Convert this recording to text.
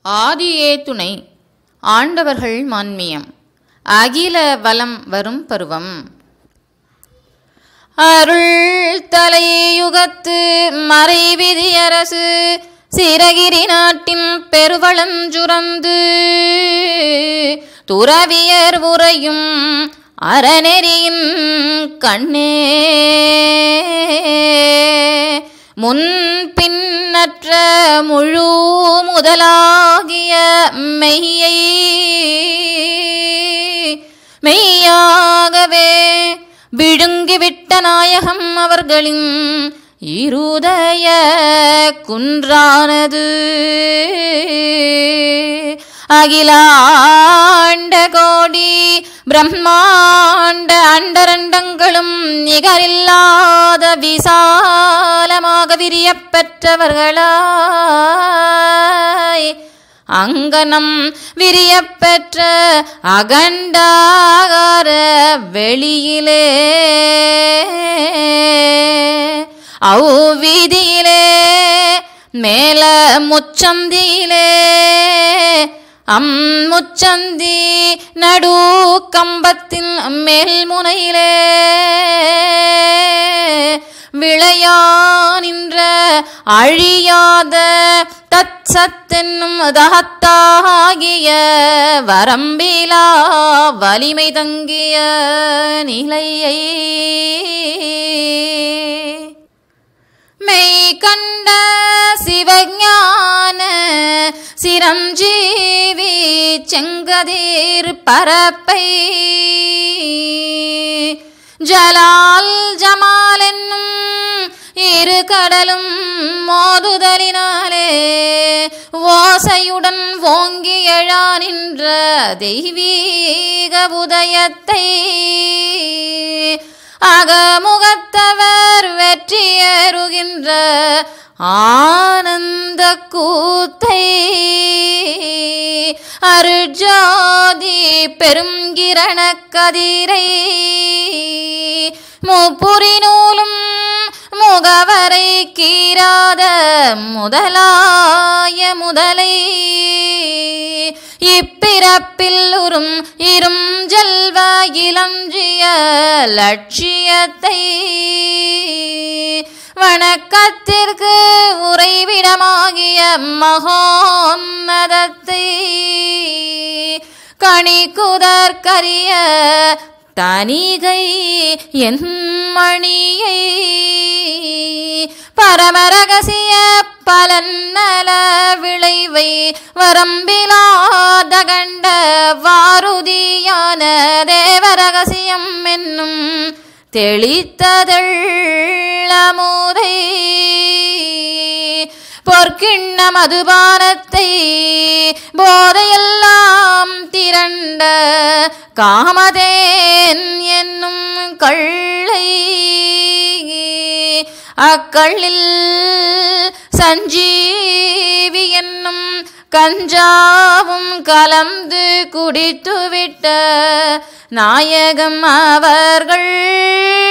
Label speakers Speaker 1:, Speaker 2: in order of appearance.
Speaker 1: ஆதியே துணை ஆண்டவர்கள் மான்மியம் அகில வலம் வரும் பருவம் அருள் தலையுகத்து மறைவிதியரசு சிறகிரி நாட்டின் பெருவளஞ்சுரந்து துறவியர் உரையும் அறநெறியின் கண்ணே முன் பின்னற்ற முழு முதலாகிய மெய்யை மெய்யாகவே விழுங்கிவிட்ட நாயகம் அவர்களின் இருதய குன்றானது அகிலாண்ட கோடி பிரம்மாண்ட அண்டரண்டங்களும் நிகரில்லாத விசாலமாக விரியப் பெற்றவர்களாய் அங்கனம் விரியப்பெற்ற அகண்டாகார வெளியிலே அவ்விதியிலே மேல முச்சந்தியிலே அம்முச்சந்தி நடு கம்பத்தின் மேல் முனையிலே விளையா நின்ற அழியாத தத் சத்தென்னும் தகத்தாகிய வரம்பிலா வலிமை தங்கிய நிலையை மெய் கண்ட சிவஞான சிரஞ்சீவி செங்கதீர் பரப்பை ஜலால் ஜமால் என்னும் இரு கடலும் மோதுதலினாலே ஓசையுடன் ஓங்கி எழா நின்ற தெய்வீக உதயத்தை அகமுகத்தவர் வெற்றியருகின்ற ஆனந்த கூத்தை அருஜாதி பெருங்கிரண கதிரை முப்புரி நூலும் முகவரை கீராத முதலாய முதலை இப்பிறப்பில் உறும் இரும் ஜல்வ இளஞ்சிய லட்சியத்தை வணக்கத்திற்கு உறைவிடமாகிய மகோன்னதத்தை கணிக்குதற்கரிய தனிகை என் மணியை பரமரகசிய பலன்னல விளைவை வரம்பிலாத கண்ட வாருதியான தேவரகசியம் என்னும் தெளித்ததெள்ளமுதை பொற்கிண்ண மதுபானத்தை போதையெல்லாம் திரண்ட காமதேன் என்னும் கள்ளை அக்கள்ளில் சஞ்சீவி என்னும் கஞ்சாவும் கலந்து குடித்துவிட்ட நாயகம் அவர்கள்